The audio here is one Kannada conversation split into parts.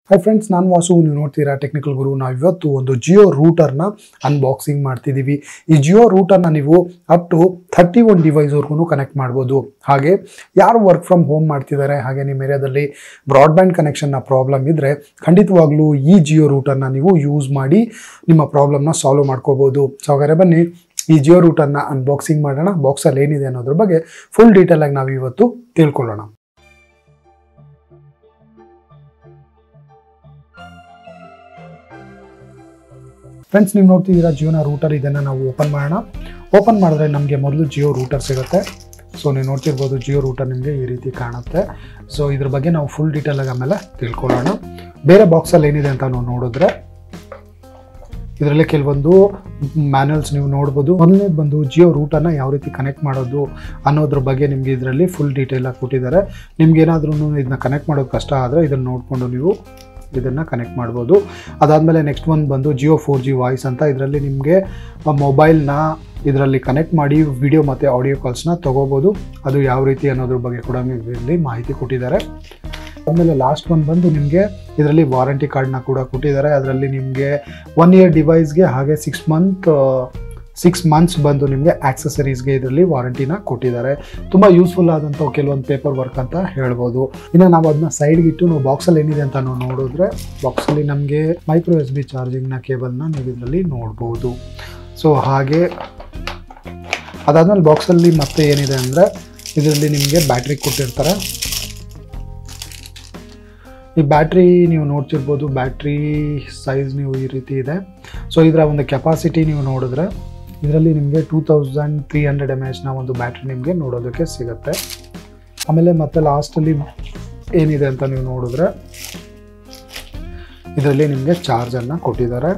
ಹಾಯ್ ಫ್ರೆಂಡ್ಸ್ ನಾನು ವಾಸು ನೀವು ನೋಡ್ತೀರಾ ಟೆಕ್ನಿಕಲ್ ಗುರು ನಾವು ಇವತ್ತು ಒಂದು ಜಿಯೋ ರೂಟರ್ನ ಅನ್ಬಾಕ್ಸಿಂಗ್ ಮಾಡ್ತಿದ್ದೀವಿ ಈ ಜಿಯೋ ರೂಟರ್ನ ನೀವು ಅಪ್ ಟು ಥರ್ಟಿ ಒನ್ ಡಿವೈಸ್ವರೆಗೂ ಕನೆಕ್ಟ್ ಮಾಡ್ಬೋದು ಹಾಗೆ ಯಾರು ವರ್ಕ್ ಫ್ರಮ್ ಹೋಮ್ ಮಾಡ್ತಿದ್ದಾರೆ ಹಾಗೆ ನಿಮ್ಮ ಏರಿಯಾದಲ್ಲಿ ಬ್ರಾಡ್ಬ್ಯಾಂಡ್ ಕನೆಕ್ಷನ್ನ ಪ್ರಾಬ್ಲಮ್ ಇದ್ದರೆ ಖಂಡಿತವಾಗ್ಲೂ ಈ ಜಿಯೋ ರೂಟರ್ನ ನೀವು ಯೂಸ್ ಮಾಡಿ ನಿಮ್ಮ ಪ್ರಾಬ್ಲಮ್ನ ಸಾಲ್ವ್ ಮಾಡ್ಕೋಬೋದು ಸೊ ಹಾಗಾದ್ರೆ ಬನ್ನಿ ಈ ಜಿಯೋ ರೂಟರ್ನ ಅನ್ಬಾಕ್ಸಿಂಗ್ ಮಾಡೋಣ ಬಾಕ್ಸಲ್ಲಿ ಏನಿದೆ ಅನ್ನೋದ್ರ ಬಗ್ಗೆ ಫುಲ್ ಡೀಟೇಲಾಗಿ ನಾವು ಇವತ್ತು ತಿಳ್ಕೊಳ್ಳೋಣ ಫ್ರೆಂಡ್ಸ್ ನೀವು ನೋಡ್ತಿದ್ದೀರಾ ಜಿಯೋನ ರೂಟರ್ ಇದನ್ನು ನಾವು ಓಪನ್ ಮಾಡೋಣ ಓಪನ್ ಮಾಡಿದ್ರೆ ನಮಗೆ ಮೊದಲು ಜಿಯೋ ರೂಟರ್ ಸಿಗುತ್ತೆ ಸೊ ನೀವು ನೋಡ್ತಿರ್ಬೋದು ಜಿಯೋ ರೂಟರ್ ನಿಮಗೆ ಈ ರೀತಿ ಕಾಣುತ್ತೆ ಸೊ ಇದ್ರ ಬಗ್ಗೆ ನಾವು ಫುಲ್ ಡೀಟೇಲಾಗಿ ಆಮೇಲೆ ತಿಳ್ಕೊಳ್ಳೋಣ ಬೇರೆ ಬಾಕ್ಸಲ್ಲಿ ಏನಿದೆ ಅಂತ ನಾವು ನೋಡಿದ್ರೆ ಇದರಲ್ಲಿ ಕೆಲವೊಂದು ಮ್ಯಾನುವಲ್ಸ್ ನೀವು ನೋಡ್ಬೋದು ಮೊದಲನೇದು ಬಂದು ಜಿಯೋ ರೂಟನ್ನು ಯಾವ ರೀತಿ ಕನೆಕ್ಟ್ ಮಾಡೋದು ಅನ್ನೋದ್ರ ಬಗ್ಗೆ ನಿಮಗೆ ಇದರಲ್ಲಿ ಫುಲ್ ಡೀಟೇಲಾಗಿ ಕೊಟ್ಟಿದ್ದಾರೆ ನಿಮ್ಗೆ ಏನಾದ್ರೂ ಇದನ್ನ ಕನೆಕ್ಟ್ ಮಾಡೋದು ಕಷ್ಟ ಆದರೆ ಇದನ್ನು ನೋಡಿಕೊಂಡು ನೀವು ಇದನ್ನು ಕನೆಕ್ಟ್ ಮಾಡ್ಬೋದು ಅದಾದಮೇಲೆ ನೆಕ್ಸ್ಟ್ ಒನ್ ಬಂದು ಜಿಯೋ ಫೋರ್ ಜಿ ವಾಯ್ಸ್ ಅಂತ ಇದರಲ್ಲಿ ನಿಮಗೆ ಮೊಬೈಲ್ನ ಇದರಲ್ಲಿ ಕನೆಕ್ಟ್ ಮಾಡಿ ವಿಡಿಯೋ ಮತ್ತು ಆಡಿಯೋ ಕಾಲ್ಸ್ನ ತೊಗೋಬೋದು ಅದು ಯಾವ ರೀತಿ ಅನ್ನೋದ್ರ ಬಗ್ಗೆ ಕೂಡ ಇಲ್ಲಿ ಮಾಹಿತಿ ಕೊಟ್ಟಿದ್ದಾರೆ ಆಮೇಲೆ ಲಾಸ್ಟ್ ಒನ್ ಬಂದು ನಿಮಗೆ ಇದರಲ್ಲಿ ವಾರಂಟಿ ಕಾರ್ಡ್ನ ಕೂಡ ಕೊಟ್ಟಿದ್ದಾರೆ ಅದರಲ್ಲಿ ನಿಮಗೆ ಒನ್ ಇಯರ್ ಡಿವೈಸ್ಗೆ ಹಾಗೆ ಸಿಕ್ಸ್ ಮಂತ್ ಸಿಕ್ಸ್ ಮಂತ್ಸ್ ಬಂದು ನಿಮಗೆ ಆಕ್ಸೆಸರೀಸ್ಗೆ ಇದರಲ್ಲಿ ವಾರಂಟಿನ ಕೊಟ್ಟಿದ್ದಾರೆ ತುಂಬ ಯೂಸ್ಫುಲ್ ಆದಂಥ ಕೆಲವೊಂದು ಪೇಪರ್ ವರ್ಕ್ ಅಂತ ಹೇಳ್ಬೋದು ಇನ್ನು ನಾವು ಅದನ್ನ ಸೈಡ್ಗೆ ಇಟ್ಟು ನಾವು ಬಾಕ್ಸಲ್ಲಿ ಏನಿದೆ ಅಂತ ನಾವು ನೋಡಿದ್ರೆ ಬಾಕ್ಸಲ್ಲಿ ನಮಗೆ ಮೈಕ್ರೋ ಎಸ್ ಬಿ ಚಾರ್ಜಿಂಗ್ನ ಕೇಬಲ್ನ ನೀವು ಇದರಲ್ಲಿ ನೋಡ್ಬೋದು ಸೊ ಹಾಗೆ ಅದಾದಮೇಲೆ ಬಾಕ್ಸಲ್ಲಿ ಮತ್ತೆ ಏನಿದೆ ಅಂದರೆ ಇದರಲ್ಲಿ ನಿಮಗೆ ಬ್ಯಾಟ್ರಿ ಕೊಟ್ಟಿರ್ತಾರೆ ಈ ಬ್ಯಾಟ್ರಿ ನೀವು ನೋಡ್ತಿರ್ಬೋದು ಬ್ಯಾಟ್ರಿ ಸೈಜ್ ನೀವು ಈ ರೀತಿ ಇದೆ ಸೊ ಇದರ ಒಂದು ಕೆಪಾಸಿಟಿ ನೀವು ನೋಡಿದ್ರೆ ಇದರಲ್ಲಿ ನಿಮಗೆ two thousand three hundred M ಎಚ್ನ ಒಂದು ಬ್ಯಾಟ್ರಿ ನಿಮಗೆ ನೋಡೋದಕ್ಕೆ ಸಿಗುತ್ತೆ ಆಮೇಲೆ ಮತ್ತೆ ಲಾಸ್ಟಲ್ಲಿ ಏನಿದೆ ಅಂತ ನೀವು ನೋಡಿದ್ರೆ ಇದರಲ್ಲಿ ನಿಮಗೆ ಚಾರ್ಜನ್ನು ಕೊಟ್ಟಿದ್ದಾರೆ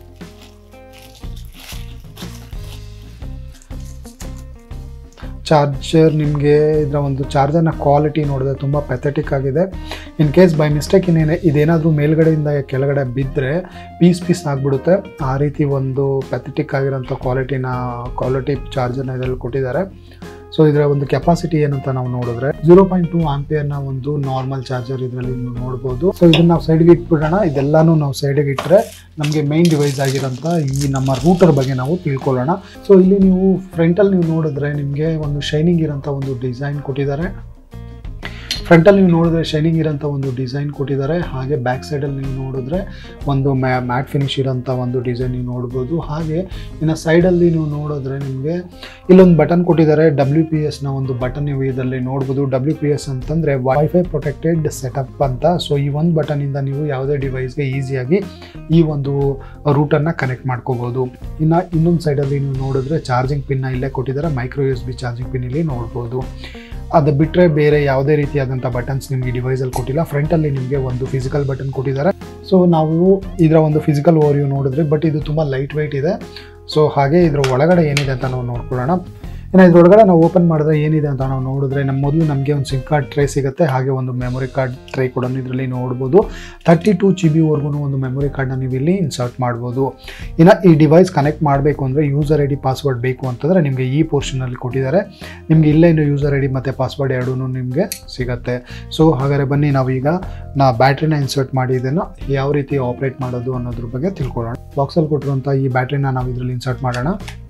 ಚಾರ್ಜರ್ ನಿಮಗೆ ಇದರ ಒಂದು ಚಾರ್ಜರ್ನ ಕ್ವಾಲಿಟಿ ನೋಡಿದ್ರೆ ತುಂಬ ಪೆಥೆಟಿಕ್ ಆಗಿದೆ ಇನ್ ಕೇಸ್ ಬೈ ಮಿಸ್ಟೇಕ್ ಇನ್ನೇನೆ ಇದೇನಾದರೂ ಮೇಲ್ಗಡೆಯಿಂದ ಕೆಳಗಡೆ ಬಿದ್ದರೆ ಪೀಸ್ ಪೀಸ್ ಆಗಿಬಿಡುತ್ತೆ ಆ ರೀತಿ ಒಂದು ಪೆಥೆಟಿಕ್ ಆಗಿರೋಂಥ ಕ್ವಾಲಿಟಿನ ಕ್ವಾಲಿಟಿ ಚಾರ್ಜರ್ನ ಇದರಲ್ಲಿ ಕೊಟ್ಟಿದ್ದಾರೆ ಸೊ ಇದರ ಒಂದು ಕೆಪಾಸಿಟಿ ಏನಂತ ನಾವು ನೋಡಿದ್ರೆ ಜೀರೋ ಪಾಯಿಂಟ್ ಟು ಆಂಪಿಯರ್ನ ಒಂದು ನಾರ್ಮಲ್ ಚಾರ್ಜರ್ ಇದರಲ್ಲಿ ನೀವು ನೋಡ್ಬೋದು ಸೊ ಇದನ್ನ ನಾವು ಸೈಡ್ಗೆ ಇಟ್ಬಿಡೋಣ ಇದೆಲ್ಲಾನು ನಾವು ಸೈಡ್ಗೆ ಇಟ್ಟರೆ ನಮಗೆ ಮೈನ್ ಡಿವೈಸ್ ಆಗಿರೋಂಥ ಈ ನಮ್ಮ ರೂಟರ್ ಬಗ್ಗೆ ನಾವು ತಿಳ್ಕೊಳ್ಳೋಣ ಸೊ ಇಲ್ಲಿ ನೀವು ಫ್ರಂಟಲ್ಲಿ ನೀವು ನೋಡಿದ್ರೆ ನಿಮಗೆ ಒಂದು ಶೈನಿಂಗ್ ಇರೋಂಥ ಒಂದು ಡಿಸೈನ್ ಕೊಟ್ಟಿದ್ದಾರೆ ಫ್ರಂಟಲ್ಲಿ ನೀವು ನೋಡಿದ್ರೆ ಶೈನಿಂಗ್ ಇರೋಂಥ ಒಂದು ಡಿಸೈನ್ ಕೊಟ್ಟಿದ್ದಾರೆ ಹಾಗೆ ಬ್ಯಾಕ್ ಸೈಡಲ್ಲಿ ನೀವು ನೋಡಿದ್ರೆ ಒಂದು ಮ್ಯಾ ಮ್ಯಾಟ್ ಫಿನಿಶ್ ಇರೋಂಥ ಒಂದು ಡಿಸೈನ್ ನೀವು ನೋಡ್ಬೋದು ಹಾಗೆ ಇನ್ನು ಸೈಡಲ್ಲಿ ನೀವು ನೋಡಿದ್ರೆ ನಿಮಗೆ ಇಲ್ಲೊಂದು ಬಟನ್ ಕೊಟ್ಟಿದ್ದಾರೆ ಡಬ್ಲ್ಯೂ ಪಿ ಎಸ್ನ ಒಂದು ಬಟನ್ ನೀವು ಇದರಲ್ಲಿ ನೋಡ್ಬೋದು ಡಬ್ಲ್ಯೂ ಪಿ ಎಸ್ ಅಂತಂದರೆ ವೈಫೈ ಪ್ರೊಟೆಕ್ಟೆಡ್ ಸೆಟಪ್ ಅಂತ ಸೊ ಈ ಒಂದು ಬಟನಿಂದ ನೀವು ಯಾವುದೇ ಡಿವೈಸ್ಗೆ ಈಸಿಯಾಗಿ ಈ ಒಂದು ರೂಟನ್ನು ಕನೆಕ್ಟ್ ಮಾಡ್ಕೋಬೋದು ಇನ್ನು ಇನ್ನೊಂದು ಸೈಡಲ್ಲಿ ನೀವು ನೋಡಿದ್ರೆ ಚಾರ್ಜಿಂಗ್ ಪಿನ್ನ ಇಲ್ಲೇ ಕೊಟ್ಟಿದ್ದಾರೆ micro S B charging pin ಇಲ್ಲಿ ನೋಡ್ಬೋದು ಅದು ಬಿಟ್ಟರೆ ಬೇರೆ ಯಾವುದೇ ರೀತಿಯಾದಂಥ ಬಟನ್ಸ್ ನಿಮಗೆ ಡಿವೈಸಲ್ಲಿ ಕೊಟ್ಟಿಲ್ಲ ಫ್ರಂಟಲ್ಲಿ ನಿಮಗೆ ಒಂದು ಫಿಸಿಕಲ್ ಬಟನ್ ಕೊಟ್ಟಿದ್ದಾರೆ ಸೊ ನಾವು ಇದರ ಒಂದು ಫಿಸಿಕಲ್ ಓವರ್ಯೂ ನೋಡಿದ್ರೆ ಬಟ್ ಇದು ತುಂಬ ಲೈಟ್ ವೆಯ್ಟ್ ಇದೆ ಸೊ ಹಾಗೆ ಇದರ ಒಳಗಡೆ ಏನಿದೆ ಅಂತ ನಾವು ನೋಡ್ಕೊಳ್ಳೋಣ ಇನ್ನು ಇದ್ರೊಳಗಡೆ ನಾವು ಓಪನ್ ಮಾಡಿದ್ರೆ ಏನಿದೆ ಅಂತ ನಾವು ನೋಡಿದ್ರೆ ನಮ್ಮ ಮೊದಲು ನಮಗೆ ಒಂದು ಸಿಮ್ ಕಾರ್ಡ್ ಟ್ರೇ ಸಿಗುತ್ತೆ ಹಾಗೆ ಒಂದು ಮೆಮೊರಿ ಕಾರ್ಡ್ ಟ್ರೇ ಕೂಡ ಇದರಲ್ಲಿ ನೋಡ್ಬೋದು ತರ್ಟಿ ಟು ಜಿ ಬಿವರೆಗೂ ಒಂದು ಮೆಮೊರಿ ಕಾರ್ಡ್ನ ನೀವು ಇಲ್ಲಿ ಇನ್ಸರ್ಟ್ ಮಾಡ್ಬೋದು ಇನ್ನು ಈ ಡಿವೈಸ್ ಕನೆಕ್ಟ್ ಮಾಡಬೇಕು ಅಂದರೆ ಯೂಸರ್ ಐ ಡಿ ಪಾಸ್ವರ್ಡ್ ಬೇಕು ಅಂತಂದರೆ ನಿಮಗೆ ಈ ಪೋರ್ಷನಲ್ಲಿ ಕೊಟ್ಟಿದ್ದಾರೆ ನಿಮಗೆ ಇಲ್ಲೇ ಇನ್ನು ಯೂಸರ್ ಐ ಡಿ ಮತ್ತು ಪಾಸ್ವರ್ಡ್ ಎರಡೂ ನಿಮಗೆ ಸಿಗುತ್ತೆ ಸೊ ಹಾಗಾದರೆ ಬನ್ನಿ ನಾವೀಗ ನಾ ಬ್ಯಾಟ್ರಿನ ಇನ್ಸರ್ಟ್ ಮಾಡಿ ಇದನ್ನು ಯಾವ ರೀತಿ ಆಪ್ರೇಟ್ ಮಾಡೋದು ಅನ್ನೋದ್ರ ಬಗ್ಗೆ ತಿಳ್ಕೊಳ್ಳೋಣ ಬಾಕ್ಸಲ್ಲಿ ಕೊಟ್ಟಿರುವಂಥ ಈ ಬ್ಯಾಟ್ರಿನ ನಾವು ಇದರಲ್ಲಿ ಇನ್ಸರ್ಟ್ ಮಾಡೋಣ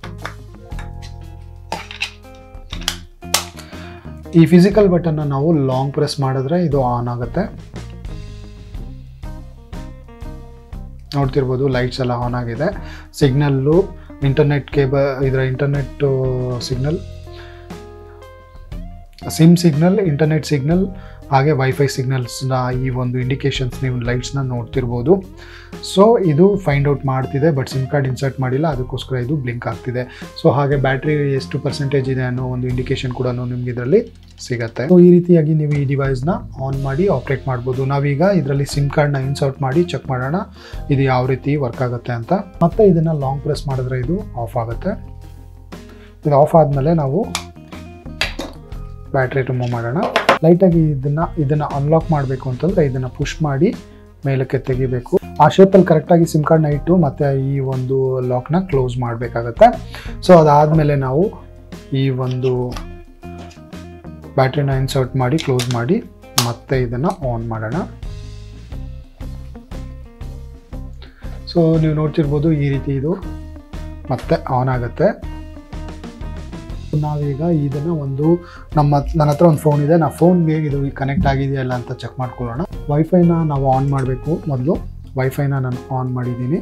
ಈ ಫಿಸಿಕಲ್ ಬಟನ್ನ ನಾವು ಲಾಂಗ್ ಪ್ರೆಸ್ ಮಾಡಿದ್ರೆ ಇದು ಆನ್ ಆಗುತ್ತೆ ನೋಡ್ತಿರ್ಬೋದು ಲೈಟ್ಸ್ ಎಲ್ಲ ಆನ್ ಆಗಿದೆ ಸಿಗ್ನಲ್ಲು ಇಂಟರ್ನೆಟ್ ಕೇಬಲ್ ಇದರ internet signal SIM signal internet signal ಹಾಗೆ ವೈಫೈ ಸಿಗ್ನಲ್ಸ್ನ ಈ ಒಂದು ಇಂಡಿಕೇಶನ್ಸ್ ನೀವು ಲೈಟ್ಸ್ನ ನೋಡ್ತಿರ್ಬೋದು ಸೊ ಇದು ಫೈಂಡ್ ಔಟ್ ಮಾಡ್ತಿದೆ ಬಟ್ ಸಿಮ್ ಕಾರ್ಡ್ ಇನ್ಸರ್ಟ್ ಮಾಡಿಲ್ಲ ಅದಕ್ಕೋಸ್ಕರ ಇದು ಬ್ಲಿಂಕ್ ಆಗ್ತಿದೆ ಸೊ ಹಾಗೆ ಬ್ಯಾಟ್ರಿ ಎಷ್ಟು ಪರ್ಸೆಂಟೇಜ್ ಇದೆ ಅನ್ನೋ ಒಂದು ಇಂಡಿಕೇಶನ್ ಕೂಡ ನಿಮ್ಗೆ ಇದರಲ್ಲಿ ಸಿಗುತ್ತೆ ಸೊ ಈ ರೀತಿಯಾಗಿ ನೀವು ಈ ಡಿವೈಸ್ನ ಆನ್ ಮಾಡಿ ಆಪ್ರೇಟ್ ಮಾಡ್ಬೋದು ನಾವೀಗ ಇದರಲ್ಲಿ ಸಿಮ್ ಕಾರ್ಡ್ನ ಇನ್ಸರ್ಟ್ ಮಾಡಿ ಚೆಕ್ ಮಾಡೋಣ ಇದು ಯಾವ ರೀತಿ ವರ್ಕ್ ಆಗುತ್ತೆ ಅಂತ ಮತ್ತೆ ಇದನ್ನು ಲಾಂಗ್ ಪ್ರೆಸ್ ಮಾಡಿದ್ರೆ ಇದು ಆಫ್ ಆಗುತ್ತೆ ಇದು ಆಫ್ ಆದಮೇಲೆ ನಾವು ಬ್ಯಾಟ್ರಿ ರಿಮೂವ್ ಮಾಡೋಣ ಲೈಟಾಗಿ ಇದನ್ನು ಇದನ್ನು ಅನ್ಲಾಕ್ ಮಾಡಬೇಕು ಅಂತಂದರೆ ಇದನ್ನು ಪುಷ್ ಮಾಡಿ ಮೇಲಕ್ಕೆ ತೆಗಿಬೇಕು ಆ ಶೇಪಲ್ಲಿ ಕರೆಕ್ಟಾಗಿ ಸಿಮ್ ಕಾರ್ಡ್ನ ಇಟ್ಟು ಮತ್ತು ಈ ಒಂದು ಲಾಕ್ನ ಕ್ಲೋಸ್ ಮಾಡಬೇಕಾಗತ್ತೆ ಸೊ ಅದಾದಮೇಲೆ ನಾವು ಈ ಒಂದು ಬ್ಯಾಟ್ರಿನ ಇನ್ಸರ್ಟ್ ಮಾಡಿ ಕ್ಲೋಸ್ ಮಾಡಿ ಮತ್ತೆ ಇದನ್ನು ಆನ್ ಮಾಡೋಣ ಸೊ ನೀವು ನೋಡ್ತಿರ್ಬೋದು ಈ ರೀತಿ ಇದು ಮತ್ತೆ ಆನ್ ಆಗುತ್ತೆ ನಾವೀಗ ಇದನ್ನು ಒಂದು ನಮ್ಮ ನನ್ನ ಹತ್ರ ಒಂದು ಫೋನ್ ಇದೆ ನಾ ಫೋನ್ಗೆ ಇದು ಕನೆಕ್ಟ್ ಆಗಿದೆಯಾ ಇಲ್ಲ ಅಂತ ಚೆಕ್ ಮಾಡ್ಕೊಳ್ಳೋಣ ವೈಫೈನ ನಾವು ಆನ್ ಮಾಡಬೇಕು ಮೊದಲು ವೈಫೈನ ನಾನು ಆನ್ ಮಾಡಿದ್ದೀನಿ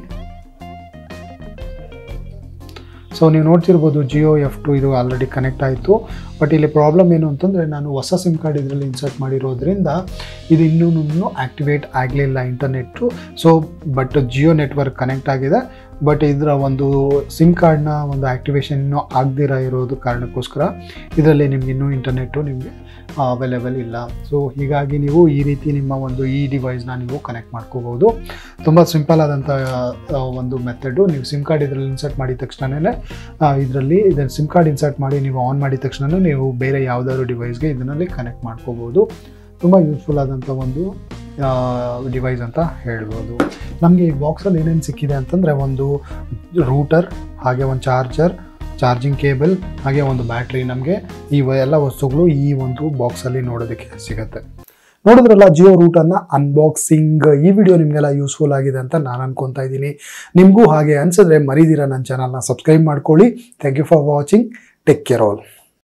ಸೊ ನೀವು ನೋಡ್ತಿರ್ಬೋದು ಜಿಯೋ ಎಫ್ ಟು ಇದು ಆಲ್ರೆಡಿ ಕನೆಕ್ಟ್ ಆಯಿತು ಬಟ್ ಇಲ್ಲಿ ಪ್ರಾಬ್ಲಮ್ ಏನು ಅಂತಂದರೆ ನಾನು ಹೊಸ ಸಿಮ್ ಕಾರ್ಡ್ ಇದರಲ್ಲಿ ಇನ್ಸರ್ಟ್ ಮಾಡಿರೋದ್ರಿಂದ ಇದು ಇನ್ನೂ ಆ್ಯಕ್ಟಿವೇಟ್ ಆಗಲಿಲ್ಲ internet so but Jio network connect ಆಗಿದೆ ಬಟ್ ಇದರ ಒಂದು ಸಿಮ್ ಕಾರ್ಡ್ನ ಒಂದು ಆ್ಯಕ್ಟಿವೇಶನ್ ಇನ್ನೂ ಆಗದಿರ ಇರೋದು ಕಾರಣಕ್ಕೋಸ್ಕರ ಇದರಲ್ಲಿ ನಿಮ್ಗೆ ಇನ್ನೂ ಇಂಟರ್ನೆಟ್ಟು ನಿಮಗೆ ಅವೈಲೇಬಲ್ ಇಲ್ಲ ಸೊ ಹೀಗಾಗಿ ನೀವು ಈ ರೀತಿ ನಿಮ್ಮ ಒಂದು ಈ ಡಿವೈಸ್ನ ನೀವು ಕನೆಕ್ಟ್ ಮಾಡ್ಕೋಬೋದು ತುಂಬ ಸಿಂಪಲ್ ಆದಂಥ ಆ, ಒಂದು ಮೆಥಡು ನೀವು ಸಿಮ್ ಕಾರ್ಡ್ ಇದರಲ್ಲಿ ಇನ್ಸರ್ಟ್ ಮಾಡಿದ ತಕ್ಷಣವೇ ಇದರಲ್ಲಿ ಇದನ್ನು ಸಿಮ್ ಕಾರ್ಡ್ ಇನ್ಸರ್ಟ್ ಮಾಡಿ ನೀವು ಆನ್ ಮಾಡಿದ ತಕ್ಷಣ ನೀವು ಬೇರೆ ಯಾವುದಾದ್ರು ಡಿವೈಸ್ಗೆ ಇದನ್ನಲ್ಲಿ ಕನೆಕ್ಟ್ ಮಾಡ್ಕೋಬೋದು ತುಂಬ ಯೂಸ್ಫುಲ್ ಆದಂಥ ಒಂದು ಡಿವೈಸ್ ಅಂತ ಹೇಳ್ಬೋದು ನಮಗೆ ಈ ಬಾಕ್ಸಲ್ಲಿ ಏನೇನು ಸಿಕ್ಕಿದೆ ಅಂತಂದರೆ ಒಂದು ರೂಟರ್ ಹಾಗೆ ಒಂದು ಚಾರ್ಜರ್ ಚಾರ್ಜಿಂಗ್ ಕೇಬಲ್ ಹಾಗೆ ಒಂದು ಬ್ಯಾಟ್ರಿ ನಮಗೆ ಈ ವ- ಎಲ್ಲ ವಸ್ತುಗಳು ಈ ಒಂದು ಬಾಕ್ಸಲ್ಲಿ ನೋಡೋದಕ್ಕೆ ಸಿಗುತ್ತೆ ನೋಡಿದ್ರಲ್ಲ ಜಿಯೋ ರೂಟನ್ನು ಅನ್ಬಾಕ್ಸಿಂಗ್ ಈ ವಿಡಿಯೋ ನಿಮಗೆಲ್ಲ ಯೂಸ್ಫುಲ್ ಆಗಿದೆ ಅಂತ ನಾನು ಅನ್ಕೊತಾ ಇದ್ದೀನಿ ನಿಮಗೂ ಹಾಗೆ ಅನ್ಸಿದ್ರೆ ಮರಿದಿರ ನನ್ನ ಚಾನಲ್ನ ಸಬ್ಸ್ಕ್ರೈಬ್ ಮಾಡ್ಕೊಳ್ಳಿ thank you for watching take care all